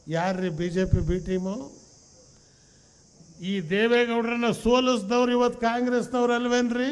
ಯಾರ್ರಿ B J P B team ಈ ದೇವೇಗೌಡರನ್ನ ಸೋಲಿಸಿದವ್ರು ಇವತ್ತು ಕಾಂಗ್ರೆಸ್ನವ್ರು ಅಲ್ವೇನ್ರಿ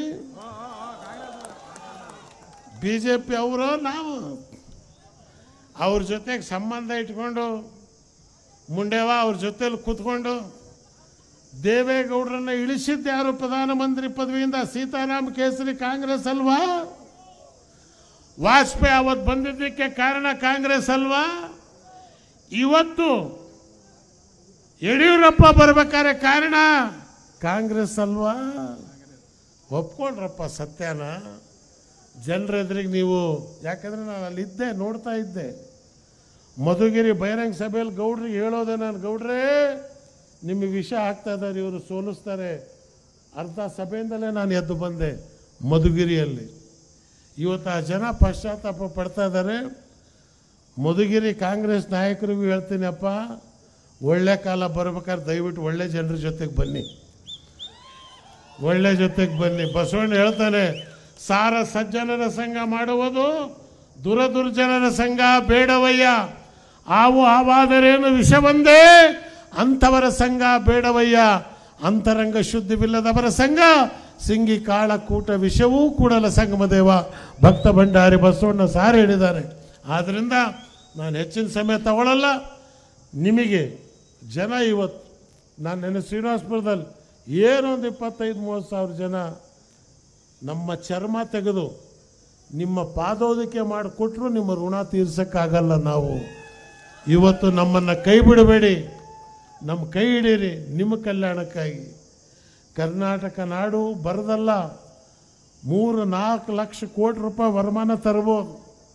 ಬಿ ಜೆ ಪಿ ಅವರು ನಾವು ಅವ್ರ ಜೊತೆಗೆ ಸಂಬಂಧ ಇಟ್ಕೊಂಡು ಮುಂಡೆವ ಅವ್ರ ಜೊತೆಲಿ ಕೂತ್ಕೊಂಡು ದೇವೇಗೌಡರನ್ನ ಇಳಿಸಿದ್ದು ಯಾರು ಪ್ರಧಾನಮಂತ್ರಿ ಪದವಿಯಿಂದ ಸೀತಾರಾಮ್ ಕೇಸರಿ ಕಾಂಗ್ರೆಸ್ ಅಲ್ವಾ ವಾಜಪೇಯಿ ಅವತ್ತು ಬಂದಿದ್ದಕ್ಕೆ ಕಾರಣ ಕಾಂಗ್ರೆಸ್ ಅಲ್ವಾ ಇವತ್ತು ಯಡಿಯೂರಪ್ಪ ಬರ್ಬೇಕಾದ್ರೆ ಕಾರಣ ಕಾಂಗ್ರೆಸ್ ಅಲ್ವಾ ಒಪ್ಕೊಂಡ್ರಪ್ಪ ಸತ್ಯನ ಜನರ ಎದುರಿಗೆ ನೀವು ಯಾಕಂದ್ರೆ ನಾನು ಅಲ್ಲಿದ್ದೆ ನೋಡ್ತಾ ಇದ್ದೆ ಮಧುಗಿರಿ ಬಹಿರಂಗ ಸಭೆಯಲ್ಲಿ ಗೌಡ್ರಿಗೆ ಹೇಳೋದೆ ನಾನು ಗೌಡ್ರೇ ನಿಮಗೆ ವಿಷ ಆಗ್ತಾ ಇದ್ದಾರೆ ಇವರು ಸೋಲಿಸ್ತಾರೆ ಅರ್ಧ ಸಭೆಯಿಂದಲೇ ನಾನು ಎದ್ದು ಬಂದೆ ಮಧುಗಿರಿಯಲ್ಲಿ ಇವತ್ತು ಆ ಜನ ಪಶ್ಚಾತ್ತಾಪ ಪಡ್ತಾ ಇದ್ದಾರೆ ಮಧುಗಿರಿ ಕಾಂಗ್ರೆಸ್ ನಾಯಕರಿಗೂ ಹೇಳ್ತೀನಿ ಅಪ್ಪ ಒಳ್ಳೆ ಕಾಲ ಬರ್ಬೇಕಾದ್ರೆ ದಯವಿಟ್ಟು ಒಳ್ಳೆ ಜನರ ಜೊತೆಗೆ ಬನ್ನಿ ಒಳ್ಳೆ ಜೊತೆಗೆ ಬನ್ನಿ ಬಸವಣ್ಣ ಹೇಳ್ತಾನೆ ಸಾರ ಸಜ್ಜನರ ಸಂಘ ಮಾಡುವುದು ದುರದುರ್ಜನರ ಸಂಘ ಬೇಡವಯ್ಯ ಆವು ಆವಾದರೇನು ವಿಷವಂದೇ ಅಂಥವರ ಸಂಘ ಬೇಡವಯ್ಯ ಅಂತರಂಗ ಶುದ್ಧಿವಿಲ್ಲದವರ ಸಂಘ ಸಿಂಗಿ ಕಾಳ ಕೂಟ ವಿಷವೂ ಕೂಡಲ ಸಂಗಮ ದೇವ ಭಕ್ತ ಭಂಡಾರಿ ಬಸವಣ್ಣ ಸಾರ ಹೇಳಿದ್ದಾರೆ ಆದ್ದರಿಂದ ನಾನು ಹೆಚ್ಚಿನ ಸಮಯ ತಗೊಳ್ಳಲ್ಲ ನಿಮಗೆ ಜನ ಇವತ್ತು ನಾನು ನೆನೆ ಶ್ರೀನಿವಾಸಪುರದಲ್ಲಿ ಏನೊಂದು ಇಪ್ಪತ್ತೈದು ಮೂವತ್ತು ಸಾವಿರ ಜನ ನಮ್ಮ ಚರ್ಮ ತೆಗೆದು ನಿಮ್ಮ ಪಾದೋದಕ್ಕೆ ಮಾಡಿಕೊಟ್ರು ನಿಮ್ಮ ಋಣ ತೀರ್ಸಕ್ಕಾಗಲ್ಲ ನಾವು ಇವತ್ತು ನಮ್ಮನ್ನು ಕೈ ಬಿಡಬೇಡಿ ನಮ್ಮ ಕೈ ಹಿಡೀರಿ ನಿಮ್ಮ ಕಲ್ಯಾಣಕ್ಕಾಗಿ ಕರ್ನಾಟಕ ನಾಡು ಬರದಲ್ಲ ಮೂರು ನಾಲ್ಕು ಲಕ್ಷ ಕೋಟಿ ರೂಪಾಯಿ ವರಮಾನ ತರ್ಬೋದು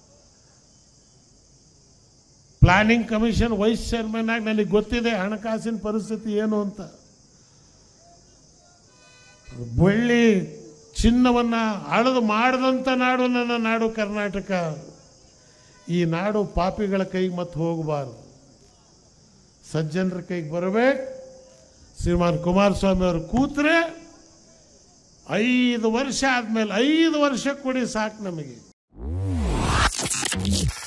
ಪ್ಲಾನಿಂಗ್ ಕಮಿಷನ್ ವೈಸ್ ಚೇರ್ಮನ್ ಆಗಿ ನನಗೆ ಗೊತ್ತಿದೆ ಹಣಕಾಸಿನ ಪರಿಸ್ಥಿತಿ ಏನು ಅಂತ ಬೆಳ್ಳಿ ಚಿನ್ನವನ್ನ ಅಳದು ಮಾಡದಂಥ ನಾಡು ನನ್ನ ನಾಡು ಕರ್ನಾಟಕ ಈ ನಾಡು ಪಾಪಿಗಳ ಕೈಗೆ ಮತ್ತೆ ಹೋಗಬಾರ್ದು ಸಜ್ಜನರ ಕೈಗೆ ಬರಬೇಕು ಶ್ರೀಮಾನ್ ಕುಮಾರಸ್ವಾಮಿ ಅವರು ಕೂತ್ರೆ ಐದು ವರ್ಷ ಆದ್ಮೇಲೆ ಐದು ವರ್ಷ ಕೊಡಿ ಸಾಕು ನಮಗೆ